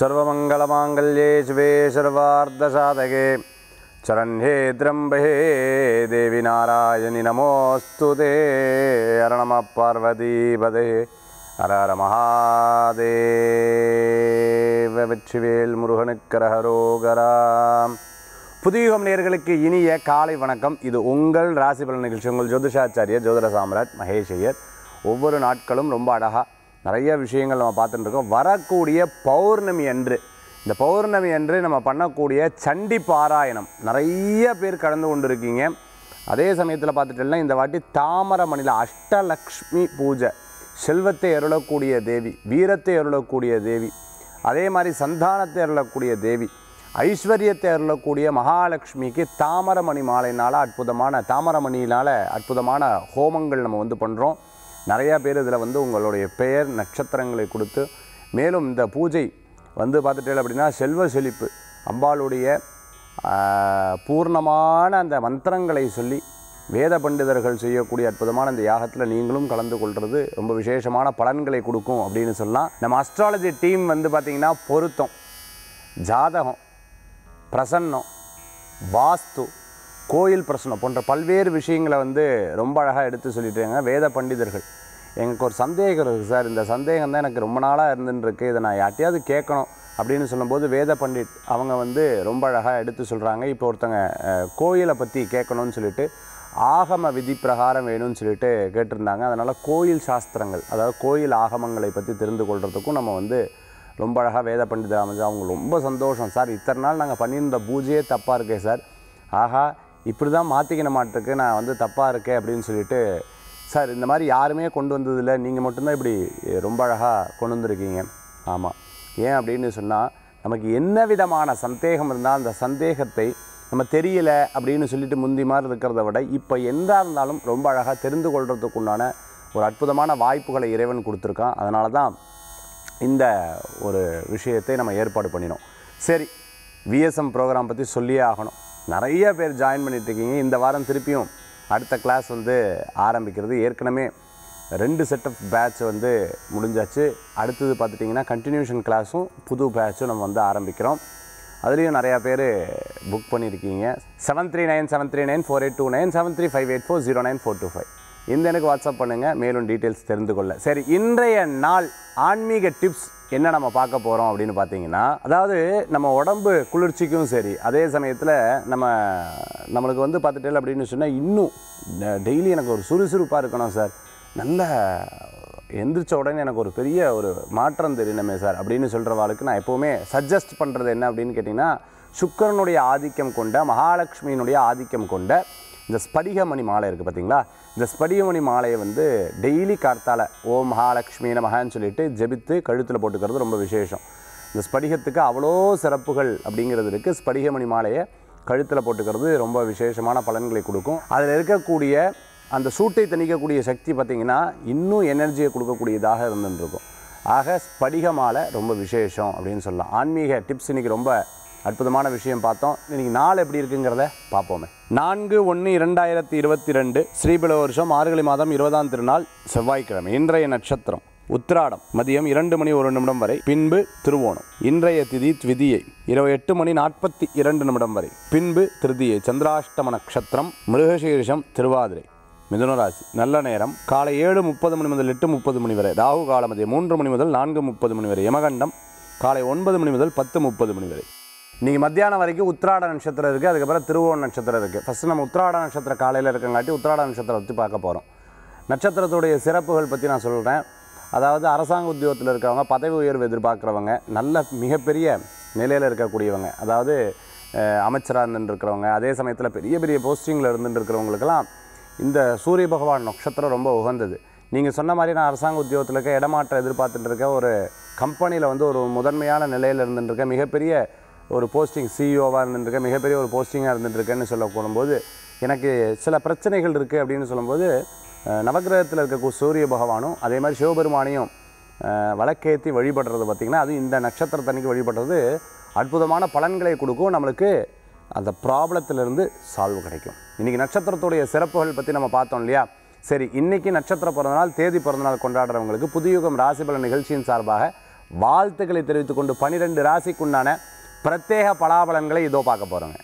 सर्वमङ्गलमाङ्गल्ये शिवे सर्वार्धसाधके चरण्ये त्र्यम्बहे देवि नारायणि नमोऽस्तु ते हर नमः पार्वतीपदे हर हर மகாதேவ வெற்றிவேல் முருகனுக்கரகரோகராம் புதியுகம் நேர்களுக்கு இனிய காலை வணக்கம் இது உங்கள் ராசி பலன் நிகழ்ச்சி உங்கள் ஜோதிஷாச்சாரியர் ஜோதிட சாம்ராட் மகேஷ் ஐயர் ஒவ்வொரு நாட்களும் ரொம்ப அழகாக நிறைய விஷயங்கள் நம்ம பார்த்துட்டு இருக்கோம் வரக்கூடிய பௌர்ணமி அன்று இந்த பௌர்ணமி அன்று நம்ம பண்ணக்கூடிய சண்டி பாராயணம் நிறைய பேர் கலந்து கொண்டு இருக்கீங்க அதே சமயத்தில் பார்த்துட்டோம்னா இந்த வாட்டி தாமரமணியில் அஷ்டலக்ஷ்மி பூஜை செல்வத்தை அருளக்கூடிய தேவி வீரத்தை அருளக்கூடிய தேவி அதே மாதிரி சந்தானத்தை அருளக்கூடிய தேவி ஐஸ்வர்யத்தை அருளக்கூடிய மகாலட்சுமிக்கு தாமரமணி மாலையினால் அற்புதமான தாமரமணியினால் அற்புதமான ஹோமங்கள் நம்ம வந்து பண்ணுறோம் நிறையா பேர் இதில் வந்து உங்களுடைய பெயர் நட்சத்திரங்களை கொடுத்து மேலும் இந்த பூஜை வந்து பார்த்துட்டே அப்படின்னா செல்வ செழிப்பு அம்பாளுடைய ஆஹ், பூர்ணமான அந்த மந்திரங்களை சொல்லி வேத பண்டிதர்கள் செய்யக்கூடிய அற்புதமான இந்த யாகத்தில் நீங்களும் கலந்து கொள்வது ரொம்ப விசேஷமான பலன்களை கொடுக்கும் அப்படின்னு சொல்லலாம் நம்ம அஸ்ட்ராலஜி டீம் வந்து பார்த்திங்கன்னா பொருத்தம் ஜாதகம் பிரசன்னம் வாஸ்து கோயில் பிரசனம் போன்ற பல்வேறு விஷயங்களை வந்து ரொம்ப அழகாக எடுத்து சொல்லிட்டாங்க வேத பண்டிதர்கள் எனக்கு ஒரு சந்தேகம் இருக்குது சார் இந்த சந்தேகம் தான் எனக்கு ரொம்ப நாளாக இருந்துன்னு இருக்கு இதை நான் யார்ட்டையாவது கேட்கணும் அப்படின்னு சொல்லும்போது வேத பண்டிட் அவங்க வந்து ரொம்ப அழகாக எடுத்து சொல்கிறாங்க இப்போ ஒருத்தங்க அஹ், கோயிலை பற்றி கேட்கணும்னு சொல்லிட்டு ஆகம விதி பிரகாரம் வேணும்னு சொல்லிட்டு கேட்டிருந்தாங்க அதனால் கோயில் சாஸ்திரங்கள் அதாவது கோயில் ஆகமங்களை பற்றி தெரிந்து கொள்கிறதுக்கும் நம்ம வந்து ரொம்ப அழகாக வேத பண்டிதர் அமைஞ்சு அவங்க ரொம்ப சந்தோஷம் சார் இத்தனை நாள் நாங்கள் பண்ணியிருந்த பூஜையே தப்பாக இருக்கே சார் ஆஹா இப்படி தான் மாற்றிக்கின மாட்டுக்கு நான் வந்து தப்பாக இருக்கேன் அப்படின்னு சொல்லிட்டு சார் இந்த மாதிரி யாருமே கொண்டு வந்ததில்லை நீங்கள் மட்டும்தான் இப்படி ரொம்ப அழகாக கொண்டு வந்திருக்கீங்க ஆமாம் ஏன் அப்படின்னு சொன்னால் நமக்கு என்ன விதமான சந்தேகம் இருந்தால் அந்த சந்தேகத்தை நம்ம தெரியல அப்படின்னு சொல்லிட்டு முந்தி மாதிரி இருக்கிறத விட இப்போ எந்தா இருந்தாலும் ரொம்ப அழகாக தெரிந்து கொள்றதுக்குண்டான ஒரு அற்புதமான வாய்ப்புகளை இறைவன் கொடுத்துருக்கான் அதனால தான் இந்த ஒரு விஷயத்தை நம்ம ஏற்பாடு பண்ணினோம் சரி விஎஸ்எம் ப்ரோக்ராம் பற்றி சொல்லியே ஆகணும் நிறைய பேர் ஜாயின் பண்ணிட்டு இருக்கீங்க இந்த வாரம் திருப்பியும் அடுத்த கிளாஸ் வந்து ஆரம்பிக்கிறது ஏற்கனவே ரெண்டு செட் ஆஃப் பேட்ச் வந்து முடிஞ்சாச்சு அடுத்தது பார்த்துட்டிங்கன்னா கண்டினியூஷன் கிளாஸும் புது பேட்சும் நம்ம வந்து ஆரம்பிக்கிறோம் அதுலேயும் நிறையா பேர் புக் பண்ணியிருக்கீங்க seven three nine seven three nine four eight two nine seven three five eight four zero nine four two five இந்த எனக்கு வாட்ஸ்அப் பண்ணுங்கள் மேலும் டீட்டெயில்ஸ் தெரிந்து கொள்ள சரி இன்றைய நாள் ஆன்மீக டிப்ஸ் என்ன நம்ம பார்க்க போகிறோம் அப்படின்னு பார்த்தீங்கன்னா அதாவது நம்ம உடம்பு குளிர்ச்சிக்கும் சரி அதே சமயத்தில் நம்ம நம்மளுக்கு வந்து பார்த்துட்டே அப்படின்னு சொன்னால் இன்னும் டெய்லி எனக்கு ஒரு சுறுசுறுப்பாக இருக்கணும் சார் நல்ல எந்திரிச்ச உடனே எனக்கு ஒரு பெரிய ஒரு மாற்றம் தெரியணுமே சார் அப்படின்னு சொல்கிறவாளுக்கு நான் எப்போவுமே சஜஸ்ட் பண்ணுறது என்ன அப்படின்னு கேட்டிங்கன்னா சுக்கிரனுடைய ஆதிக்கம் கொண்ட மகாலட்சுமியினுடைய ஆதிக்கம் கொண்ட இந்த ஸ்படிகமணி மாலை இருக்குது பார்த்தீங்களா இந்த ஸ்படிகமணி மாலையை வந்து டெய்லி கார்த்தால ஓம் மகாலட்சுமி நமகான்னு சொல்லிட்டு ஜெபித்து கழுத்தில் போட்டுக்கிறது ரொம்ப விசேஷம் இந்த ஸ்படிகத்துக்கு அவ்வளோ சிறப்புகள் அப்படிங்கிறது இருக்குது ஸ்படிகமணி மாலையை கழுத்தில் போட்டுக்கிறது ரொம்ப விசேஷமான பலன்களை கொடுக்கும் அதில் இருக்கக்கூடிய அந்த சூட்டை தணிக்கக்கூடிய சக்தி பார்த்திங்கன்னா இன்னும் எனர்ஜியை கொடுக்கக்கூடியதாக இருந்துருக்கும் ஆக ஸ்படிக மாலை ரொம்ப விசேஷம் அப்படின்னு சொல்லலாம் ஆன்மீக டிப்ஸ் இன்றைக்கி ரொம்ப அற்புதமான விஷயம் பார்த்தோம் இன்னைக்கு நாள் எப்படி இருக்குங்கிறத பார்ப்போமே நான்கு ஒன்று இரண்டாயிரத்தி இருபத்தி ரெண்டு ஸ்ரீபில வருஷம் மார்கழி மாதம் இருபதாம் திருநாள் செவ்வாய்க்கிழமை இன்றைய நட்சத்திரம் உத்திராடம் மதியம் இரண்டு மணி ஒரு நிமிடம் வரை பின்பு திருவோணம் இன்றைய திதி த்விதியை இரவு எட்டு மணி நாற்பத்தி இரண்டு நிமிடம் வரை பின்பு திருதியை சந்திராஷ்டம நட்சத்திரம் மிருகசீரிஷம் திருவாதிரை மிதுனராசி நல்ல நேரம் காலை ஏழு முப்பது மணி முதல் எட்டு முப்பது மணி வரை ராகு காலம் மதியம் மூன்று மணி முதல் நான்கு முப்பது மணி வரை யமகண்டம் காலை ஒன்பது மணி முதல் பத்து முப்பது மணி வரை இன்றைக்கி மத்தியானம் வரைக்கும் உத்திராட நட்சத்திரம் இருக்குது அதுக்கப்புறம் திருவோண நட்சத்திரம் இருக்குது ஃபஸ்ட்டு நம்ம உத்திராட நட்சத்திரம் காலையில் இருக்கங்காட்டி உத்திராட நட்சத்திரம் பற்றி பார்க்க போகிறோம் நட்சத்திரத்துடைய சிறப்புகள் பற்றி நான் சொல்கிறேன் அதாவது அரசாங்க உத்தியோகத்தில் இருக்கவங்க பதவி உயர்வு எதிர்பார்க்குறவங்க நல்ல மிகப்பெரிய நிலையில் இருக்கக்கூடியவங்க அதாவது அமைச்சராக இருந்துருக்கிறவங்க அதே சமயத்தில் பெரிய பெரிய போஸ்டிங்கில் இருந்துட்டு இருக்கிறவங்களுக்கெல்லாம் இந்த சூரிய பகவான் நட்சத்திரம் ரொம்ப உகந்தது நீங்கள் சொன்ன மாதிரி நான் அரசாங்க உத்தியோகத்தில் இருக்க இடமாற்றம் எதிர்பார்த்துட்டு இருக்க ஒரு கம்பெனியில் வந்து ஒரு முதன்மையான நிலையில் இருந்துட்டு இருக்க மிகப்பெரிய ஒரு போஸ்டிங் சிஇஓவாக இருந்துட்டு மிகப்பெரிய ஒரு போஸ்டிங்காக இருந்துட்டு இருக்கேன்னு சொல்ல போகும்போது எனக்கு சில பிரச்சனைகள் இருக்குது அப்படின்னு சொல்லும்போது அஹ், நவக்கிரகத்தில் இருக்க சூரிய பகவானும் அதே மாதிரி சிவபெருமானையும் அஹ், வழக்கேற்றி வழிபடுறது பார்த்திங்கன்னா அது இந்த நட்சத்திரத்தன்னைக்கு வழிபடுறது அற்புதமான பலன்களை கொடுக்கும் நம்மளுக்கு அந்த ப்ராப்ளத்திலிருந்து சால்வ் கிடைக்கும் இன்றைக்கி நட்சத்திரத்துடைய சிறப்புகள் பற்றி நம்ம பார்த்தோம் இல்லையா சரி இன்னைக்கு நட்சத்திர பிறந்தநாள் தேதி பிறந்தநாள் கொண்டாடுறவங்களுக்கு புதுயுகம் ராசிபலன் நிகழ்ச்சியின் சார்பாக வாழ்த்துக்களை தெரிவித்துக் கொண்டு பனிரெண்டு ராசிக்குண்டான பிரத்யேக பலாபலன்களை இதோ பார்க்க போகிறோங்க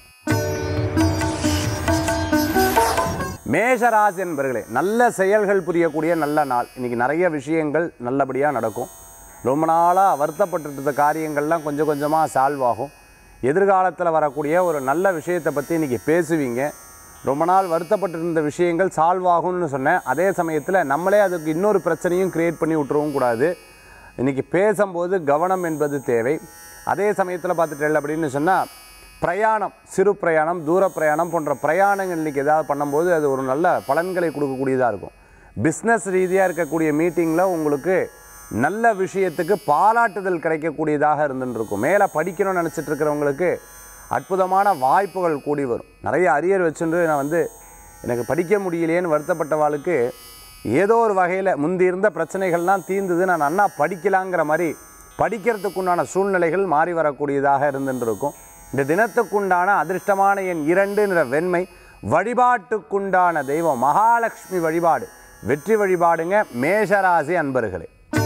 மேஷ ராசி என்பர்களே நல்ல செயல்கள் புரியக்கூடிய நல்ல நாள் இன்னைக்கு நிறைய விஷயங்கள் நல்லபடியாக நடக்கும் ரொம்ப நாளாக வருத்தப்பட்டு இருந்த காரியங்கள்லாம் கொஞ்சம் கொஞ்சமாக சால்வ் ஆகும் எதிர்காலத்தில் வரக்கூடிய ஒரு நல்ல விஷயத்தை பற்றி இன்றைக்கி பேசுவீங்க ரொம்ப நாள் வருத்தப்பட்டு இருந்த விஷயங்கள் சால்வ் ஆகும்னு சொன்னேன் அதே சமயத்தில் நம்மளே அதுக்கு இன்னொரு பிரச்சனையும் கிரியேட் பண்ணி விட்டுறவும் கூடாது இன்றைக்கி பேசும்போது கவனம் என்பது தேவை அதே சமயத்தில் பார்த்துட்டேன் அப்படின்னு சொன்னால் பிரயாணம் சிறு பிரயாணம் தூர பிரயாணம் போன்ற பிரயாணங்கள் இன்றைக்கி ஏதாவது பண்ணும்போது அது ஒரு நல்ல பலன்களை கொடுக்கக்கூடியதாக இருக்கும் பிஸ்னஸ் ரீதியாக இருக்கக்கூடிய மீட்டிங்கில் உங்களுக்கு நல்ல விஷயத்துக்கு பாராட்டுதல் கிடைக்கக்கூடியதாக இருந்துட்டு இருக்கும் மேலே படிக்கணும்னு நினச்சிட்டு இருக்கிறவங்களுக்கு அற்புதமான வாய்ப்புகள் கூடி வரும் நிறைய அரியர் வச்சுட்டு நான் வந்து எனக்கு படிக்க முடியலையேன்னு வருத்தப்பட்டவாளுக்கு ஏதோ ஒரு வகையில் முந்தி இருந்த பிரச்சனைகள்லாம் தீர்ந்தது நான் அண்ணா படிக்கலாங்கிற மாதிரி படிக்கிறதுக்குண்டான சூழ்நிலைகள் மாறி வரக்கூடியதாக இருந்துட்டு இருக்கும் இந்த தினத்துக்குண்டான அதிர்ஷ்டமான என் இரண்டுன்ற வெண்மை வழிபாட்டுக்குண்டான தெய்வம் மகாலட்சுமி வழிபாடு வெற்றி வழிபாடுங்க மேஷராசி அன்பர்களே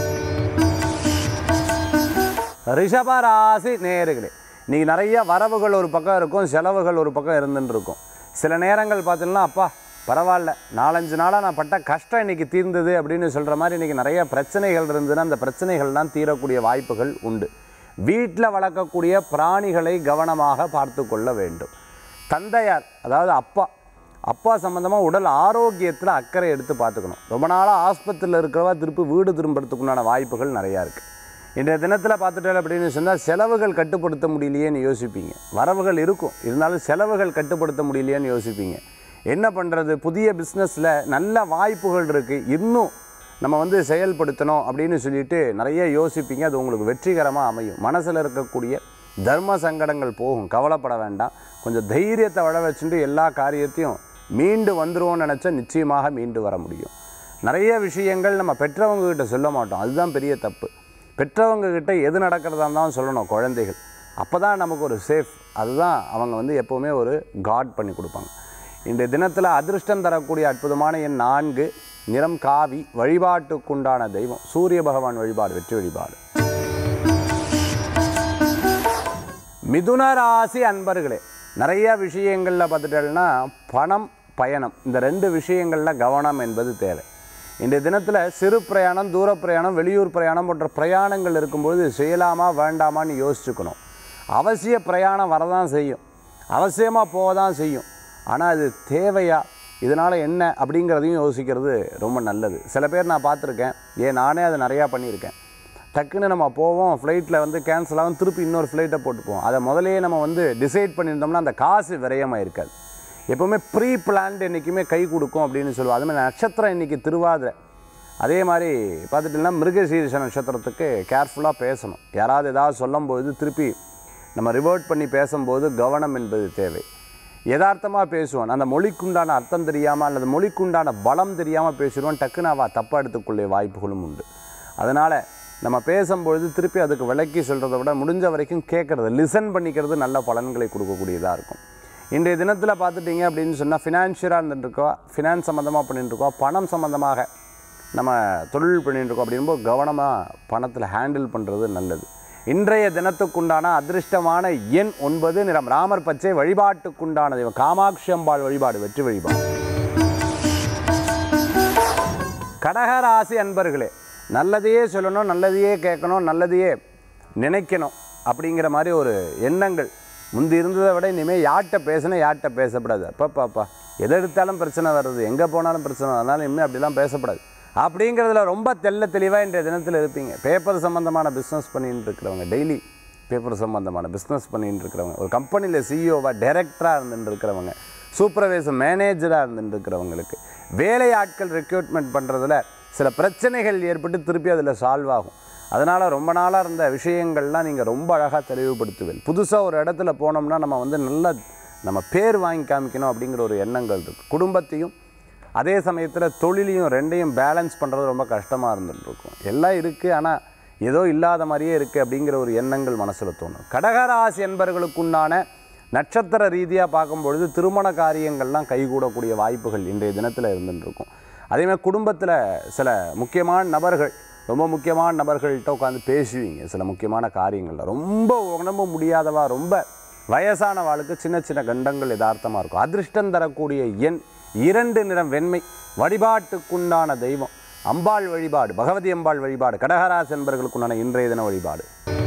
ரிஷபராசி நேர்களே இன்னைக்கு நிறைய வரவுகள் ஒரு பக்கம் இருக்கும் செலவுகள் ஒரு பக்கம் இருந்துட்டு இருக்கும் சில நேரங்கள் பார்த்தீங்கன்னா அப்பா பரவாயில்ல நாலஞ்சு நாளாக நான் பட்ட கஷ்டம் இன்னைக்கு தீர்ந்தது அப்படின்னு சொல்கிற மாதிரி இன்றைக்கி நிறைய பிரச்சனைகள் இருந்ததுன்னா அந்த பிரச்சனைகள்லாம் தீரக்கூடிய வாய்ப்புகள் உண்டு வீட்டில் வளர்க்கக்கூடிய பிராணிகளை கவனமாக பார்த்து கொள்ள வேண்டும் தந்தையார் அதாவது அப்பா அப்பா சம்மந்தமாக உடல் ஆரோக்கியத்தில் அக்கறை எடுத்து பார்த்துக்கணும் ரொம்ப நாளாக ஆஸ்பத்திரியில் இருக்கிறவா திருப்பி வீடு திரும்புறதுக்குண்டான வாய்ப்புகள் நிறையா இருக்குது இன்றைய தினத்தில் பார்த்துட்டேன் அப்படின்னு சொன்னால் செலவுகள் கட்டுப்படுத்த முடியலையேன்னு யோசிப்பீங்க வரவுகள் இருக்கும் இருந்தாலும் செலவுகள் கட்டுப்படுத்த முடியலையேன்னு யோசிப்பீங்க என்ன பண்ணுறது புதிய பிஸ்னஸில் நல்ல வாய்ப்புகள் இருக்குது இன்னும் நம்ம வந்து செயல்படுத்தணும் அப்படின்னு சொல்லிட்டு நிறைய யோசிப்பீங்க அது உங்களுக்கு வெற்றிகரமாக அமையும் மனசில் இருக்கக்கூடிய தர்ம சங்கடங்கள் போகும் கவலைப்பட வேண்டாம் கொஞ்சம் தைரியத்தை வள வச்சுட்டு எல்லா காரியத்தையும் மீண்டு வந்துருவோம்னு நினச்சா நிச்சயமாக மீண்டு வர முடியும் நிறைய விஷயங்கள் நம்ம பெற்றவங்க கிட்ட சொல்ல மாட்டோம் அதுதான் பெரிய தப்பு பெற்றவங்க கிட்ட எது நடக்கிறதா இருந்தாலும் சொல்லணும் குழந்தைகள் அப்போ தான் நமக்கு ஒரு சேஃப் அதுதான் அவங்க வந்து எப்போவுமே ஒரு காட் பண்ணி கொடுப்பாங்க இன்றைய தினத்தில் அதிர்ஷ்டம் தரக்கூடிய அற்புதமான எண் நான்கு நிறம் காவி வழிபாட்டுக்குண்டான தெய்வம் சூரிய பகவான் வழிபாடு வெற்றி வழிபாடு மிதுன ராசி அன்பர்களே நிறைய விஷயங்களில் பார்த்துட்டேன்னா பணம் பயணம் இந்த ரெண்டு விஷயங்களில் கவனம் என்பது தேவை இன்றைய தினத்தில் சிறு பிரயாணம் தூர பிரயாணம் வெளியூர் பிரயாணம் போன்ற பிரயாணங்கள் இருக்கும்போது செய்யலாமா வேண்டாமான்னு யோசிச்சுக்கணும் அவசிய பிரயாணம் வரதான் செய்யும் அவசியமாக போக தான் செய்யும் ஆனால் அது தேவையா இதனால் என்ன அப்படிங்கிறதையும் யோசிக்கிறது ரொம்ப நல்லது சில பேர் நான் பார்த்துருக்கேன் ஏன் நானே அதை நிறையா பண்ணியிருக்கேன் டக்குன்னு நம்ம போவோம் ஃப்ளைட்டில் வந்து கேன்சல் ஆகும் திருப்பி இன்னொரு ஃப்ளைட்டை போட்டுப்போம் அதை முதலையே நம்ம வந்து டிசைட் பண்ணியிருந்தோம்னா அந்த காசு விரயமாக இருக்காது எப்போவுமே ப்ரீ பிளான்ட் என்றைக்குமே கை கொடுக்கும் அப்படின்னு சொல்லுவோம் அதுமாதிரி நட்சத்திரம் இன்றைக்கி திருவாதிரை அதே மாதிரி பார்த்துட்டிங்கன்னா மிருகசீரிஷ நட்சத்திரத்துக்கு கேர்ஃபுல்லாக பேசணும் யாராவது ஏதாவது சொல்லும்போது திருப்பி நம்ம ரிவர்ட் பண்ணி பேசும்போது கவனம் என்பது தேவை யதார்த்தமாக பேசுவான் அந்த மொழிக்குண்டான அர்த்தம் தெரியாமல் அல்லது மொழிக்குண்டான பலம் தெரியாமல் பேசிடுவான் டக்குன்னு அவள் தப்பாக எடுத்துக்கொள்ள வாய்ப்புகளும் உண்டு அதனால் நம்ம பேசும்பொழுது திருப்பி அதுக்கு விளக்கி சொல்கிறத விட முடிஞ்ச வரைக்கும் கேட்குறது லிசன் பண்ணிக்கிறது நல்ல பலன்களை கொடுக்கக்கூடியதாக இருக்கும் இன்றைய தினத்தில் பார்த்துட்டிங்க அப்படின்னு சொன்னால் ஃபினான்ஷியலாக இருந்துட்டுருக்கோம் ஃபினான்ஸ் சம்மந்தமாக பண்ணிட்டுருக்கோம் பணம் சம்மந்தமாக நம்ம தொழில் பண்ணிட்டுருக்கோம் அப்படின்போது கவனமாக பணத்தில் ஹேண்டில் பண்ணுறது நல்லது இன்றைய தினத்துக்குண்டான அதிர்ஷ்டமான எண் ஒன்பது நிறம் ராமர் பச்சை வழிபாட்டுக்குண்டான தெய்வம் காமாட்சி அம்பாள் வழிபாடு வெற்றி வழிபாடு கடகராசி அன்பர்களே நல்லதையே சொல்லணும் நல்லதையே கேட்கணும் நல்லதையே நினைக்கணும் அப்படிங்கிற மாதிரி ஒரு எண்ணங்கள் முந்தி இருந்ததை விட இனிமேல் யார்கிட்ட பேசணும் யார்கிட்ட பேசப்படாது அப்பப்பாப்பா எதை எடுத்தாலும் பிரச்சனை வருது எங்கே போனாலும் பிரச்சனை வரும். அதனால இனிமேல் அப்படிலாம் பேசப்படாது அப்படிங்கிறதுல ரொம்ப தெள்ள தெளிவாக இன்றைய தினத்தில் இருப்பீங்க பேப்பர் சம்மந்தமான பிஸ்னஸ் பண்ணிட்டு இருக்கிறவங்க டெய்லி பேப்பர் சம்மந்தமான பிஸ்னஸ் பண்ணிட்டு இருக்கிறவங்க ஒரு கம்பெனியில் சிஇஓவாக டைரக்டராக இருந்துட்டு இருக்கிறவங்க சூப்பர்வைசர் மேனேஜராக இருந்துட்டு இருக்கிறவங்களுக்கு வேலை ஆட்கள் ரெக்ரூட்மெண்ட் பண்ணுறதுல சில பிரச்சனைகள் ஏற்பட்டு திருப்பி அதில் சால்வ் ஆகும் அதனால் ரொம்ப நாளாக இருந்த விஷயங்கள்லாம் நீங்கள் ரொம்ப அழகாக தெளிவுபடுத்துவீங்க புதுசாக ஒரு இடத்துல போனோம்னா நம்ம வந்து நல்ல நம்ம பேர் வாங்கி காமிக்கணும் அப்படிங்கிற ஒரு எண்ணங்கள் இருக்குது குடும்பத்தையும் அதே சமயத்தில் தொழிலையும் ரெண்டையும் பேலன்ஸ் பண்ணுறது ரொம்ப கஷ்டமாக இருந்துட்டு இருக்கும் எல்லாம் இருக்குது ஆனால் ஏதோ இல்லாத மாதிரியே இருக்குது அப்படிங்கிற ஒரு எண்ணங்கள் மனசில் தோணும் கடகராசி என்பர்களுக்குண்டான நட்சத்திர ரீதியாக பார்க்கும்பொழுது திருமண காரியங்கள்லாம் கைகூடக்கூடிய வாய்ப்புகள் இன்றைய தினத்தில் இருந்துட்டு இருக்கும் அதேமாதிரி குடும்பத்தில் சில முக்கியமான நபர்கள் ரொம்ப முக்கியமான நபர்கள்ட்ட உட்காந்து பேசுவீங்க சில முக்கியமான காரியங்களில் ரொம்ப உடம்பு முடியாதவா ரொம்ப வயசானவாளுக்கு சின்ன சின்ன கண்டங்கள் யதார்த்தமாக இருக்கும் அதிர்ஷ்டம் தரக்கூடிய எண் இரண்டு நிறம் வெண்மை வழிபாட்டுக்குண்டான தெய்வம் அம்பாள் வழிபாடு பகவதி அம்பாள் வழிபாடு கடகராசி என்பர்களுக்குண்டான இன்றைய தின வழிபாடு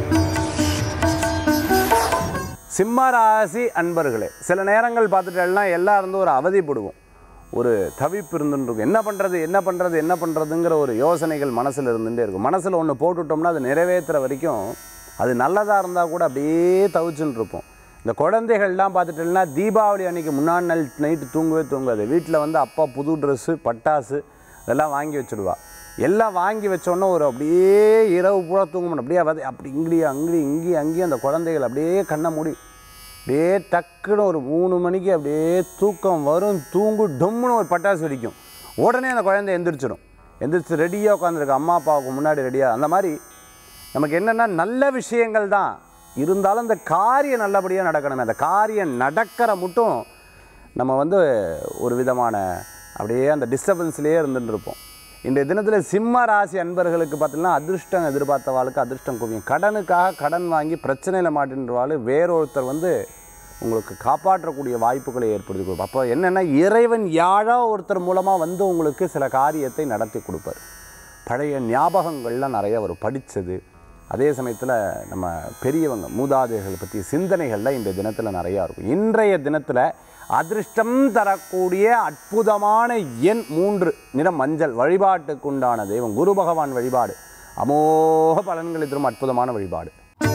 சிம்ம ராசி அன்பர்களே சில நேரங்கள் பார்த்துட்டேன்னா எல்லாம் இருந்து ஒரு அவதிப்படுவோம் ஒரு தவிப்பு இருந்துன்னு இருக்கும் என்ன பண்ணுறது என்ன பண்ணுறது என்ன பண்ணுறதுங்கிற ஒரு யோசனைகள் மனசில் இருந்துகிட்டே இருக்கும் மனசில் ஒன்று போட்டுவிட்டோம்னா அது நிறைவேற்றுற வரைக்கும் அது நல்லதாக இருந்தால் கூட அப்படியே தவிச்சுன்னு இருப்போம் இந்த குழந்தைகள்லாம் பார்த்துட்டேன்னா தீபாவளி அன்னைக்கு முன்னாடி நாள் நைட்டு தூங்கவே தூங்காது வீட்டில் வந்து அப்பா புது ட்ரெஸ்ஸு பட்டாசு இதெல்லாம் வாங்கி வச்சுடுவா எல்லாம் வாங்கி வச்சோன்னே ஒரு அப்படியே இரவு பூரா தூங்க மாட்டோம் அப்படியே வத அப்படி இங்கடி அங்கடி இங்கேயும் அங்கேயும் அந்த குழந்தைகள் அப்படியே கண்ணை மூடி அப்படியே டக்குன்னு ஒரு மூணு மணிக்கு அப்படியே தூக்கம் வரும் தூங்கு டொம்முன்னு ஒரு பட்டாசு வெடிக்கும் உடனே அந்த குழந்தை எந்திரிச்சிடும் எந்திரிச்சு ரெடியாக உட்காந்துருக்கு அம்மா அப்பாவுக்கு முன்னாடி ரெடியாக அந்த மாதிரி நமக்கு என்னென்னா நல்ல விஷயங்கள் தான் இருந்தாலும் அந்த காரியம் நல்லபடியாக நடக்கணுமே அந்த காரியம் நடக்கிற மட்டும் நம்ம வந்து ஒரு விதமான அப்படியே அந்த டிஸ்டர்பன்ஸ்லேயே இருந்துட்டு இருப்போம் இன்றைய தினத்தில் சிம்ம ராசி அன்பர்களுக்கு பார்த்தீங்கன்னா அதிர்ஷ்டம் எதிர்பார்த்தவாளுக்கு அதிர்ஷ்டம் குவியும் கடனுக்காக கடன் வாங்கி பிரச்சனையில் மாட்டின்றவாள் வேறொருத்தர் வந்து உங்களுக்கு காப்பாற்றக்கூடிய வாய்ப்புகளை ஏற்படுத்தி கொடுப்பார் அப்போ என்னென்னா இறைவன் யாழோ ஒருத்தர் மூலமாக வந்து உங்களுக்கு சில காரியத்தை நடத்தி கொடுப்பார் பழைய ஞாபகங்கள்லாம் நிறைய வரும் படித்தது அதே சமயத்தில் நம்ம பெரியவங்க மூதாதையர்கள் பற்றிய சிந்தனைகள்லாம் இந்த தினத்தில் நிறையா இருக்கும் இன்றைய தினத்தில் அதிர்ஷ்டம் தரக்கூடிய அற்புதமான எண் மூன்று நிறம் மஞ்சள் வழிபாட்டுக்குண்டான தெய்வம் குரு பகவான் வழிபாடு அமோக பலன்களை தரும் அற்புதமான வழிபாடு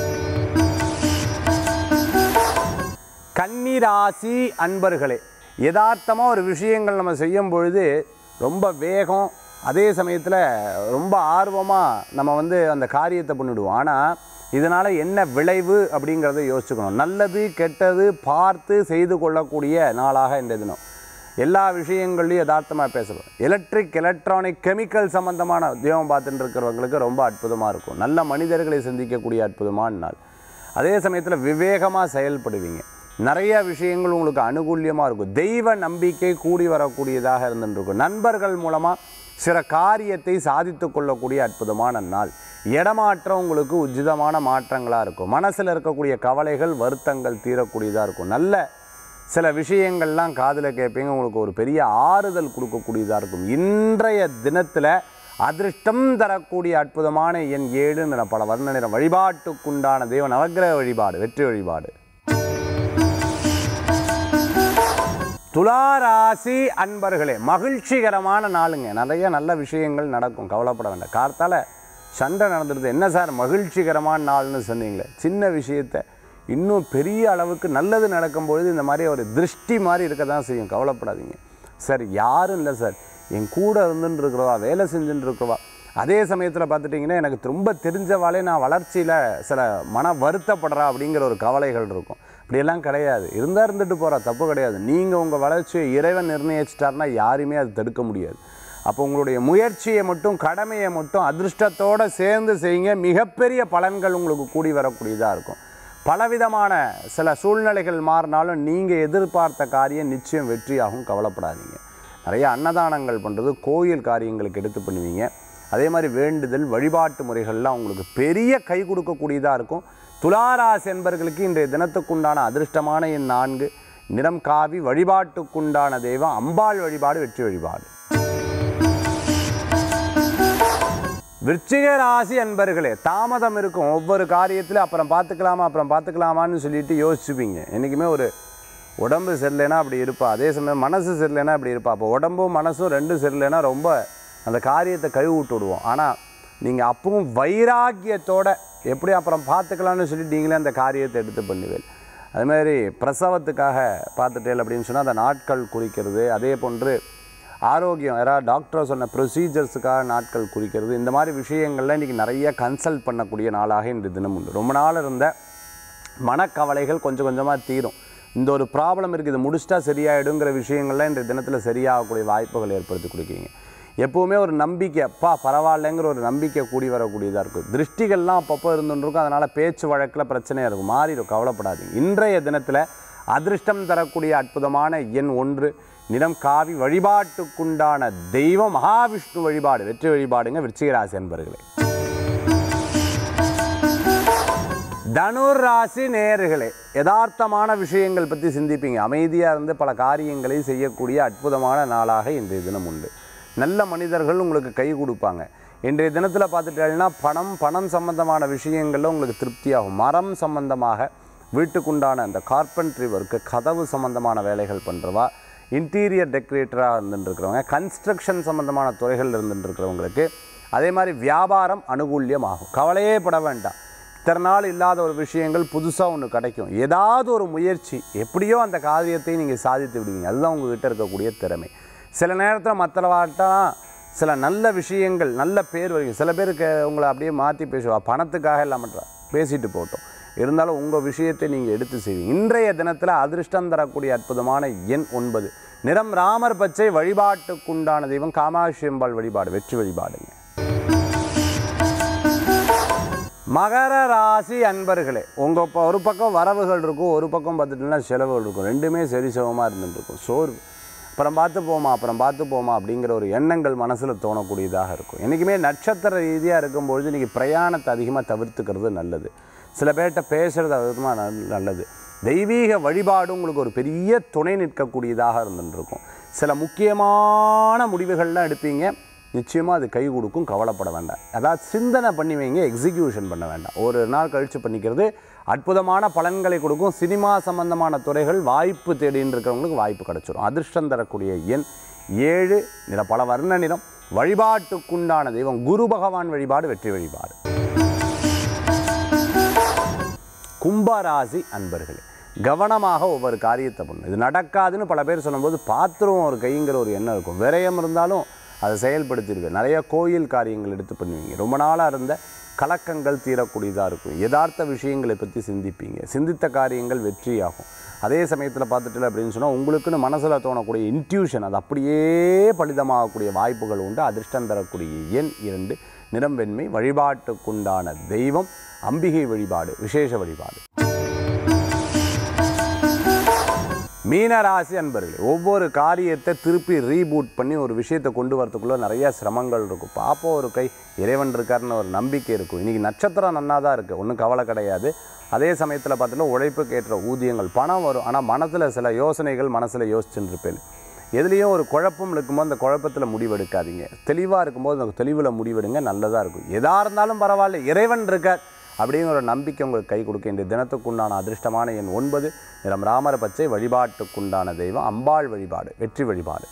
கன்னிராசி அன்பர்களே யதார்த்தமாக ஒரு விஷயங்கள் நம்ம செய்யும் பொழுது ரொம்ப வேகம் அதே சமயத்தில் ரொம்ப ஆர்வமாக நம்ம வந்து அந்த காரியத்தை பண்ணிவிடுவோம் ஆனால் இதனால் என்ன விளைவு அப்படிங்கிறத யோசிச்சுக்கணும் நல்லது கெட்டது பார்த்து செய்து கொள்ளக்கூடிய நாளாக இந்த தினம் எல்லா விஷயங்கள்லையும் யதார்த்தமாக பேசணும் எலக்ட்ரிக் எலக்ட்ரானிக் கெமிக்கல் சம்மந்தமான உத்தியோகம் பார்த்துட்டு இருக்கிறவங்களுக்கு ரொம்ப அற்புதமாக இருக்கும் நல்ல மனிதர்களை சந்திக்கக்கூடிய அற்புதமான நாள் அதே சமயத்தில் விவேகமாக செயல்படுவீங்க நிறைய விஷயங்கள் உங்களுக்கு அனுகூல்யமாக இருக்கும் தெய்வ நம்பிக்கை கூடி வரக்கூடியதாக இருந்துருக்கும் நண்பர்கள் மூலமாக சில காரியத்தை சாதித்து கொள்ளக்கூடிய அற்புதமான நாள் இடமாற்றம் உங்களுக்கு உச்சிதமான மாற்றங்களாக இருக்கும் மனசில் இருக்கக்கூடிய கவலைகள் வருத்தங்கள் தீரக்கூடியதாக இருக்கும் நல்ல சில விஷயங்கள்லாம் காதில் கேட்பீங்க உங்களுக்கு ஒரு பெரிய ஆறுதல் கொடுக்கக்கூடியதாக இருக்கும் இன்றைய தினத்தில் அதிர்ஷ்டம் தரக்கூடிய அற்புதமான எண் ஏழு நிற பல வர்ண நிறம் வழிபாட்டுக்குண்டான தெய்வ நவக்கிரக வழிபாடு வெற்றி வழிபாடு துளாராசி அன்பர்களே மகிழ்ச்சிகரமான நாளுங்க நிறைய நல்ல விஷயங்கள் நடக்கும் கவலைப்பட வேண்டாம் கார்த்தால சண்டை நடந்துடுது என்ன சார் மகிழ்ச்சிகரமான நாள்னு சொன்னீங்களே சின்ன விஷயத்தை இன்னும் பெரிய அளவுக்கு நல்லது நடக்கும்பொழுது இந்த மாதிரி ஒரு திருஷ்டி மாதிரி இருக்க தான் செய்யும் கவலைப்படாதீங்க சார் யாரும் இல்லை சார் என் கூட இருந்துன்னு இருக்கிறவா வேலை செஞ்சுட்டு இருக்கிறவா அதே சமயத்தில் பார்த்துட்டிங்கன்னா எனக்கு ரொம்ப தெரிஞ்சவாளே நான் வளர்ச்சியில் சில மன வருத்தப்படுறா அப்படிங்கிற ஒரு கவலைகள் இருக்கும் இப்படியெல்லாம் கிடையாது இருந்தால் இருந்துட்டு போகிறா தப்பு கிடையாது நீங்கள் உங்கள் வளர்ச்சியை இறைவன் நிர்ணயிச்சிட்டாருன்னா யாருமே அது தடுக்க முடியாது அப்போ உங்களுடைய முயற்சியை மட்டும் கடமையை மட்டும் அதிர்ஷ்டத்தோடு சேர்ந்து செய்யுங்க மிகப்பெரிய பலன்கள் உங்களுக்கு கூடி வரக்கூடியதாக இருக்கும் பலவிதமான சில சூழ்நிலைகள் மாறினாலும் நீங்கள் எதிர்பார்த்த காரியம் நிச்சயம் வெற்றியாகும் கவலைப்படாதீங்க நிறைய அன்னதானங்கள் பண்ணுறது கோயில் காரியங்களுக்கு எடுத்து பண்ணுவீங்க அதே மாதிரி வேண்டுதல் வழிபாட்டு முறைகள்லாம் உங்களுக்கு பெரிய கை கொடுக்கக்கூடியதாக இருக்கும் துளாராசி என்பர்களுக்கு இன்றைய தினத்துக்குண்டான அதிர்ஷ்டமான எண் நான்கு நிறம் காவி வழிபாட்டுக்குண்டான தெய்வம் அம்பாள் வழிபாடு வெற்றி வழிபாடு விருச்சிக ராசி அன்பர்களே தாமதம் இருக்கும் ஒவ்வொரு காரியத்திலும் அப்புறம் பார்த்துக்கலாமா அப்புறம் பார்த்துக்கலாமான்னு சொல்லிட்டு யோசிச்சுப்பீங்க என்றைக்குமே ஒரு உடம்பு சரியில்லைன்னா அப்படி இருப்பா அதே சமயம் மனசு சரியில்லைன்னா அப்படி இருப்பா அப்போ உடம்பும் மனசும் ரெண்டும் சரியில்லைன்னா ரொம்ப அந்த காரியத்தை கழுவி விட்டு விடுவோம் ஆனால் நீங்கள் அப்பவும் வைராக்கியத்தோட எப்படி அப்புறம் பார்த்துக்கலாம்னு சொல்லிட்டு நீங்களே அந்த காரியத்தை எடுத்து பண்ணுவீர்கள் அது மாதிரி பிரசவத்துக்காக பார்த்துட்டேல் அப்படின்னு சொன்னால் அந்த நாட்கள் குறிக்கிறது அதே போன்று ஆரோக்கியம் யாராவது டாக்டர் சொன்ன ப்ரொசீஜர்ஸுக்காக நாட்கள் குறிக்கிறது இந்த மாதிரி விஷயங்கள்லாம் இன்றைக்கி நிறைய கன்சல்ட் பண்ணக்கூடிய நாளாக இன்று தினம் உண்டு ரொம்ப நாள் இருந்த மனக்கவலைகள் கொஞ்சம் கொஞ்சமாக தீரும் இந்த ஒரு ப்ராப்ளம் இருக்குது இது முடிச்சிட்டா சரியாயிடுங்கிற விஷயங்கள்லாம் இன்றைய தினத்தில் சரியாகக்கூடிய வாய்ப்புகள் ஏற்படுத்தி கொடுக்கீங்க எப்போவுமே ஒரு நம்பிக்கை அப்பா பரவாயில்லைங்கிற ஒரு நம்பிக்கை கூடி வரக்கூடியதாக இருக்கும் திருஷ்டிகள்லாம் அப்பப்போ இருந்துட்டு இருக்கும் அதனால் பேச்சு வழக்கில் பிரச்சனையாக இருக்கும் மாறிடும் கவலைப்படாதீங்க இன்றைய தினத்தில் அதிர்ஷ்டம் தரக்கூடிய அற்புதமான எண் ஒன்று நிறம் காவி வழிபாட்டுக்குண்டான தெய்வம் மகாவிஷ்ணு வழிபாடு வெற்றி வழிபாடுங்க விருச்சிகராசி அன்பர்களே தனுர் ராசி நேயர்களே யதார்த்தமான விஷயங்கள் பற்றி சிந்திப்பீங்க அமைதியாக இருந்து பல காரியங்களை செய்யக்கூடிய அற்புதமான நாளாக இன்றைய தினம் உண்டு நல்ல மனிதர்கள் உங்களுக்கு கை கொடுப்பாங்க இன்றைய தினத்தில் பார்த்துட்டீங்கன்னா பணம் பணம் சம்பந்தமான விஷயங்களில் உங்களுக்கு திருப்தியாகும் மரம் சம்பந்தமாக வீட்டுக்குண்டான அந்த கார்பென்ட்ரி ஒர்க்கு கதவு சம்பந்தமான வேலைகள் பண்ணுறவா இன்டீரியர் டெக்கரேட்டராக இருந்துருக்கிறவங்க கன்ஸ்ட்ரக்ஷன் சம்பந்தமான துறைகள் இருந்துருக்கிறவங்களுக்கு அதே மாதிரி வியாபாரம் அனுகூல்யமாகும் கவலையே பட வேண்டாம் இத்தனை நாள் இல்லாத ஒரு விஷயங்கள் புதுசாக ஒன்று கிடைக்கும் ஏதாவது ஒரு முயற்சி எப்படியோ அந்த காரியத்தை நீங்கள் சாதித்து விடுவீங்க அதுதான் உங்ககிட்ட இருக்கக்கூடிய திறமை சில நேரத்தில் மற்றவாட்டெல்லாம் சில நல்ல விஷயங்கள் நல்ல பேர் வரைக்கும் சில பேருக்கு உங்களை அப்படியே மாற்றி பேசுவா பணத்துக்காக எல்லாம் பண்ணுறா பேசிட்டு போட்டோம் இருந்தாலும் உங்கள் விஷயத்தை நீங்கள் எடுத்து செய்வீங்க இன்றைய தினத்தில் அதிர்ஷ்டம் தரக்கூடிய அற்புதமான எண் ஒன்பது நிறம் ராமர் பச்சை வழிபாட்டுக்குண்டான தெய்வம் காமாட்சி அம்பாள் வழிபாடு வெற்றி வழிபாடுங்க மகர ராசி அன்பர்களே உங்கள் இப்போ ஒரு பக்கம் வரவுகள் இருக்கும் ஒரு பக்கம் பார்த்துட்டுனா செலவுகள் இருக்கும் ரெண்டுமே சரிசமமாக இருந்துட்டு இருக்கும் சோர்வு அப்புறம் பார்த்து போமா அப்புறம் பார்த்து போமா அப்படிங்கிற ஒரு எண்ணங்கள் மனசில் தோணக்கூடியதாக இருக்கும் என்றைக்குமே நட்சத்திர ரீதியாக இருக்கும்பொழுது இன்றைக்கி பிரயாணத்தை அதிகமாக தவிர்த்துக்கிறது நல்லது சில பேர்கிட்ட பேசுகிறது அதிகமாக நல்- நல்லது தெய்வீக வழிபாடு உங்களுக்கு ஒரு பெரிய துணை நிற்கக்கூடியதாக இருந்துட்டு இருக்கும் சில முக்கியமான முடிவுகள்லாம் எடுப்பீங்க நிச்சயமாக அது கை கொடுக்கும் கவலைப்பட வேண்டாம் அதாவது சிந்தனை பண்ணி வைங்க எக்ஸிக்யூஷன் பண்ண வேண்டாம் ஒரு நாள் கழித்து பண்ணிக்கிறது அற்புதமான பலன்களை கொடுக்கும் சினிமா சம்பந்தமான துறைகள் வாய்ப்பு தேடின்னு இருக்கிறவங்களுக்கு வாய்ப்பு கிடைச்சிரும் அதிர்ஷ்டம் தரக்கூடிய எண் ஏழு நிற பல வர்ண நிறம் வழிபாட்டுக்குண்டான தெய்வம் குரு பகவான் வழிபாடு வெற்றி வழிபாடு கும்பராசி அன்பர்களே கவனமாக ஒவ்வொரு காரியத்தை பண்ணணும் இது நடக்காதுன்னு பல பேர் சொல்லும்போது பாத்திரம் ஒரு கைங்கிற ஒரு எண்ணம் இருக்கும் விரயம் இருந்தாலும் அதை செயல்படுத்திடுவேன் நிறைய கோயில் காரியங்கள் எடுத்து பண்ணுவீங்க ரொம்ப நாளாக இருந்த கலக்கங்கள் தீரக்கூடியதாக இருக்கும் யதார்த்த விஷயங்களை பற்றி சிந்திப்பீங்க சிந்தித்த காரியங்கள் வெற்றியாகும் அதே சமயத்தில் பார்த்துட்டு அப்படின்னு சொன்னால் உங்களுக்குன்னு மனசில் தோணக்கூடிய இன்ட்யூஷன் அது அப்படியே பலிதமாகக்கூடிய வாய்ப்புகள் உண்டு அதிர்ஷ்டம் தரக்கூடிய எண் இரண்டு நிறம் வெண்மை வழிபாட்டுக்குண்டான தெய்வம் அம்பிகை வழிபாடு விசேஷ வழிபாடு மீனராசி அன்பர்களே ஒவ்வொரு காரியத்தை திருப்பி ரீபூட் பண்ணி ஒரு விஷயத்தை கொண்டு வரதுக்குள்ள நிறைய சிரமங்கள் இருக்கும் பாப்போம் ஒரு கை இறைவன் இருக்காருன்னு ஒரு நம்பிக்கை இருக்கும் இன்றைக்கி நட்சத்திரம் நன்னா தான் இருக்குது ஒன்றும் கவலை கிடையாது அதே சமயத்தில் பார்த்தீங்கன்னா உழைப்புக்கு ஏற்ற ஊதியங்கள் பணம் வரும் ஆனால் மனசில் சில யோசனைகள் மனசில் யோசிச்சுட்டு இருப்பேன் எதுலேயும் ஒரு குழப்பம் இருக்கும்போது அந்த குழப்பத்தில் முடிவெடுக்காதீங்க தெளிவாக இருக்கும்போது அந்த தெளிவில் முடிவெடுங்க நல்லதாக இருக்கும் எதாக இருந்தாலும் பரவாயில்ல இறைவன் இருக்கார் அப்படிங்கிற ஒரு நம்பிக்கை உங்களுக்கு கை கொடுக்க இந்த தினத்துக்குண்டான அதிர்ஷ்டமான எண் ஒன்பது நிறம் ராமர பச்சை வழிபாட்டுக்குண்டான தெய்வம் அம்பாள் வழிபாடு வெற்றி வழிபாடு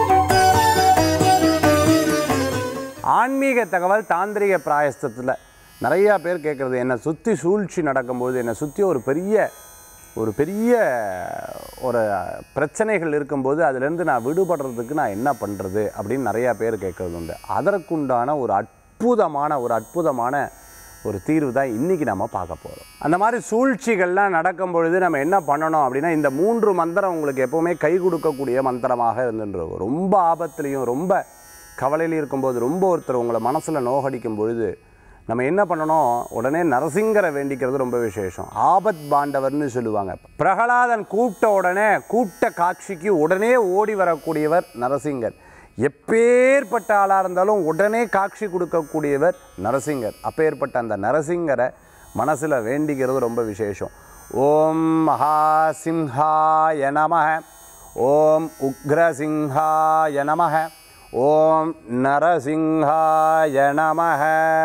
ஆன்மீக தகவல் தாந்திரிக பிராயஸ்தத்தில் நிறையா பேர் கேட்குறது என்னை சுற்றி சூழ்ச்சி நடக்கும்போது என்னை சுற்றி ஒரு பெரிய ஒரு பெரிய ஒரு பிரச்சனைகள் இருக்கும்போது அதுலேருந்து நான் விடுபடுறதுக்கு நான் என்ன பண்ணுறது அப்படின்னு நிறையா பேர் கேட்குறது உண்டு அதற்குண்டான ஒரு அற்புதமான ஒரு அற்புதமான ஒரு தீர்வு தான் இன்றைக்கி நம்ம பார்க்க போகிறோம் அந்த மாதிரி சூழ்ச்சிகள்லாம் நடக்கும் பொழுது நம்ம என்ன பண்ணணும் அப்படின்னா இந்த மூன்று மந்திரம் உங்களுக்கு எப்போவுமே கை கொடுக்கக்கூடிய மந்திரமாக இருந்துருக்கும் ரொம்ப ஆபத்துலேயும் ரொம்ப கவலையில் இருக்கும்போது ரொம்ப ஒருத்தர் உங்களை மனசில் நோகடிக்கும் பொழுது நம்ம என்ன பண்ணணும் உடனே நரசிங்கரை வேண்டிக்கிறது ரொம்ப விசேஷம் ஆபத் பாண்டவர்னு சொல்லுவாங்க பிரகலாதன் கூப்பிட்ட உடனே கூப்பிட்ட காட்சிக்கு உடனே ஓடி வரக்கூடியவர் நரசிங்கர் எப்பேற்பட்ட ஆளாக இருந்தாலும் உடனே காட்சி கொடுக்கக்கூடியவர் நரசிங்கர் அப்பேற்பட்ட அந்த நரசிங்கரை மனசில் வேண்டிக்கிறது ரொம்ப விசேஷம் ஓம் மகாசிம்ஹாய நமக ஓம் உக்ரசிம்ஹாய நமக ஓம் நரசிம்ஹாய நமக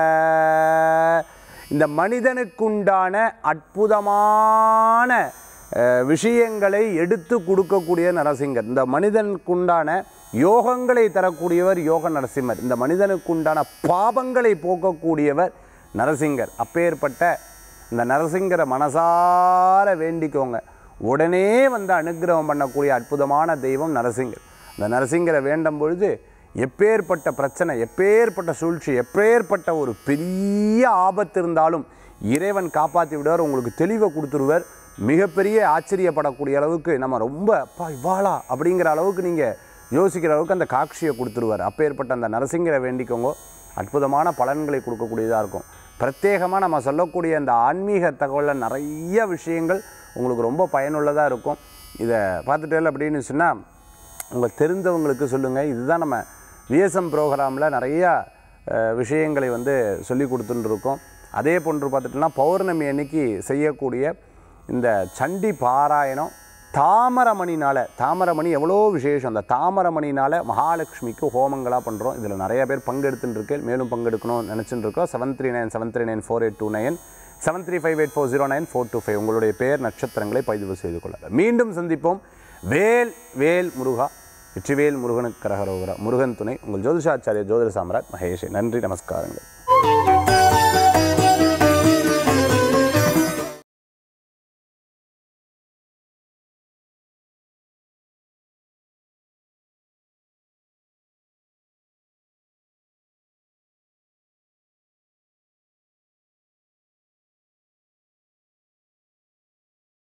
இந்த மனிதனுக்குண்டான அற்புதமான அஹ், விஷயங்களை எடுத்து கொடுக்கக்கூடிய நரசிங்கர் இந்த மனிதனுக்குண்டான யோகங்களை தரக்கூடியவர் யோக நரசிம்மர் இந்த மனிதனுக்குண்டான பாபங்களை போக்கக்கூடியவர் நரசிங்கர் அப்பேற்பட்ட இந்த நரசிங்கரை மனசார வேண்டிக்கோங்க உடனே வந்து அனுக்கிரகம் பண்ணக்கூடிய அற்புதமான தெய்வம் நரசிங்கர் இந்த நரசிங்கரை வேண்டும் பொழுது எப்பேற்பட்ட பிரச்சனை எப்பேற்பட்ட சூழ்ச்சி எப்பேற்பட்ட ஒரு பெரிய ஆபத்து இருந்தாலும் இறைவன் காப்பாற்றி விடுவார் உங்களுக்கு தெளிவை கொடுத்துருவார் மிகப்பெரிய ஆச்சரியப்படக்கூடிய அளவுக்கு நம்ம ரொம்ப அப்பா இவாளா அப்படிங்கிற அளவுக்கு நீங்கள் யோசிக்கிற அளவுக்கு அந்த காட்சியை கொடுத்துருவார் அப்பேற்பட்ட அந்த நரசிங்கரை வேண்டிக்கோங்க அற்புதமான பலன்களை கொடுக்கக்கூடியதாக இருக்கும் பிரத்யேகமாக நம்ம சொல்லக்கூடிய அந்த ஆன்மீக தகவலில் நிறைய விஷயங்கள் உங்களுக்கு ரொம்ப பயனுள்ளதாக இருக்கும் இதை பார்த்துட்டே அப்படின்னு சொன்னால் உங்கள் தெரிந்தவங்களுக்கு சொல்லுங்கள் இதுதான் நம்ம விஎஸ்எம் ப்ரோக்ராமில் நிறையா அஹ், விஷயங்களை வந்து சொல்லி கொடுத்துட்டு இருக்கோம் அதே போன்று பார்த்துட்டோம்னா பௌர்ணமி அன்னைக்கு செய்யக்கூடிய இந்த சண்டி பாராயணம் தாமரமணினால தாமரமணி எவ்வளோ விசேஷம் அந்த தாமரமணினால மகாலட்சுமிக்கு ஹோமங்களாக பண்ணுறோம் இதில் நிறைய பேர் பங்கெடுத்துட்டு இருக்கு மேலும் பங்கெடுக்கணும்னு நினச்சிட்டு இருக்கோம் seven three nine seven three nine four eight two nine seven three five eight four zero nine four two five உங்களுடைய பெயர் நட்சத்திரங்களை பதிவு செய்து கொள்ள மீண்டும் சந்திப்போம் வேல் வேல் முருகா வெற்றிவேல் முருகனுக்கு கரகரோகரா முருகன் துணை உங்கள் ஜோதிஷாச்சாரிய ஜோதிட சாம்ராட் மகேஷ் நன்றி நமஸ்காரங்கள்